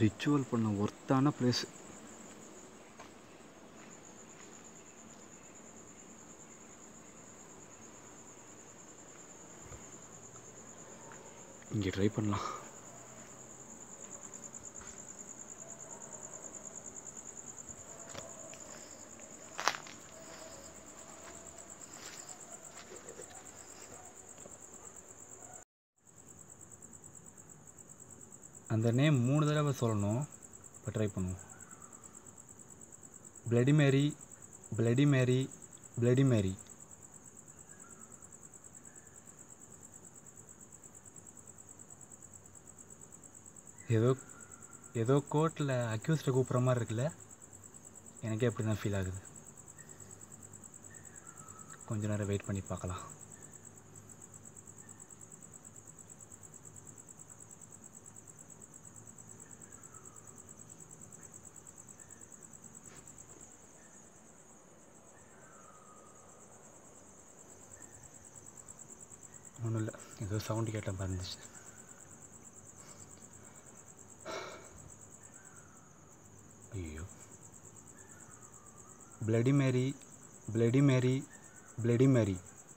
ritual பண்ண ஒர்த்தான place இங்கே ட்ரை பண்ணலாம் அந்த நேம் மூணு தடவை சொல்லணும் இப்போ ட்ரை பண்ணுவோம் bloody Mary bloody Mary bloody Mary ஏதோ ஏதோ கோர்ட்டில் அக்யூஸ்டை கூப்பிட்ற மாதிரி இருக்குல்ல எனக்கே அப்படி தான் ஃபீல் ஆகுது கொஞ்ச நேரம் வெயிட் பண்ணி பார்க்கலாம் ஒன்றும் இல்லை ஏதோ சவுண்டு கேட்ட மாதிரி இருந்துச்சு ஐயோ bloody Mary bloody Mary bloody Mary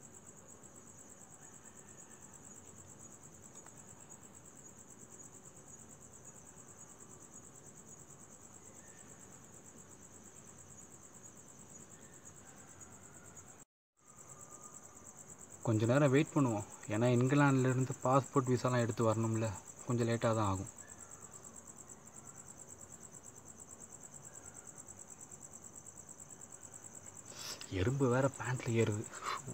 கொஞ்ச நேரம் வெயிட் பண்ணுவோம் ஏன்னா இங்கிலாந்துலேருந்து பாஸ்போர்ட் விசாலாம் எடுத்து வரணும்ல கொஞ்சம் லேட்டாக தான் ஆகும் எறும்பு வேற பேண்ட்ல ஏறுது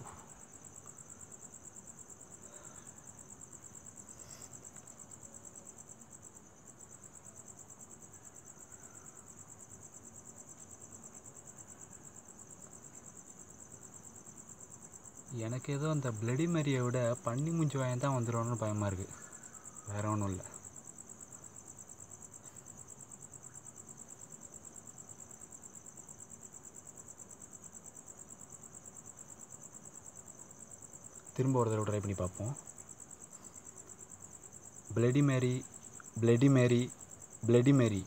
எனக்கு ஏதோ அந்த பிளடி மேரியை விட பன்னி மூஞ்சி வாயம் தான் வந்துடும்னு பயமாக இருக்குது வேற ஒன்றும் இல்லை திரும்ப ஒரு தடவை ட்ரை பண்ணி பார்ப்போம் bloody Mary bloody Mary bloody Mary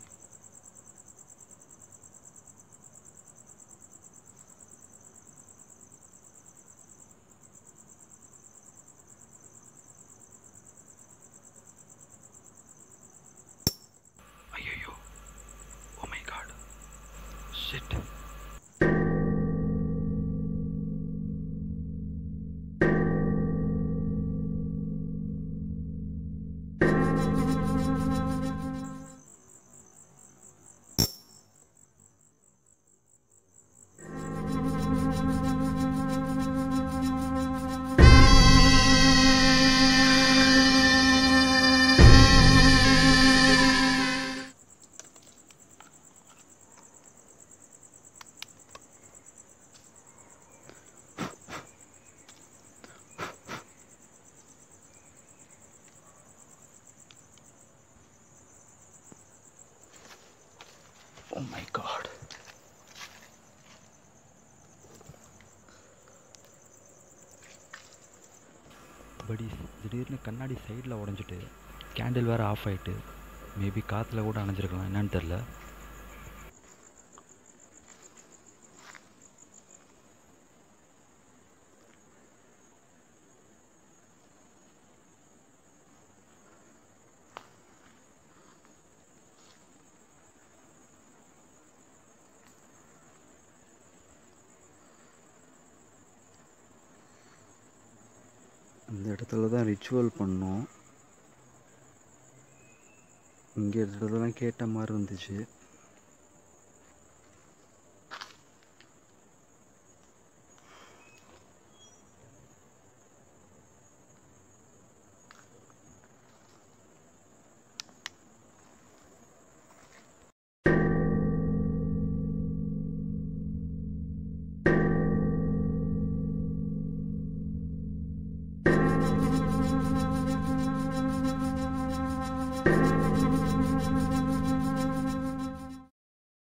ஐயோ oh my God shit oh my God படி திடீர்னு கண்ணாடி சைடில் உடஞ்சிட்டு கேண்டில் வேறு ஆஃப் ஆகிட்டு மேபி காற்றுல கூட அணைஞ்சிருக்கலாம் என்னன்னு தெரில அந்த இடத்துல தான் ரிச்சுவல் பண்ணோம் இங்கே இடத்துலலாம் கேட்ட மாதிரி இருந்துச்சு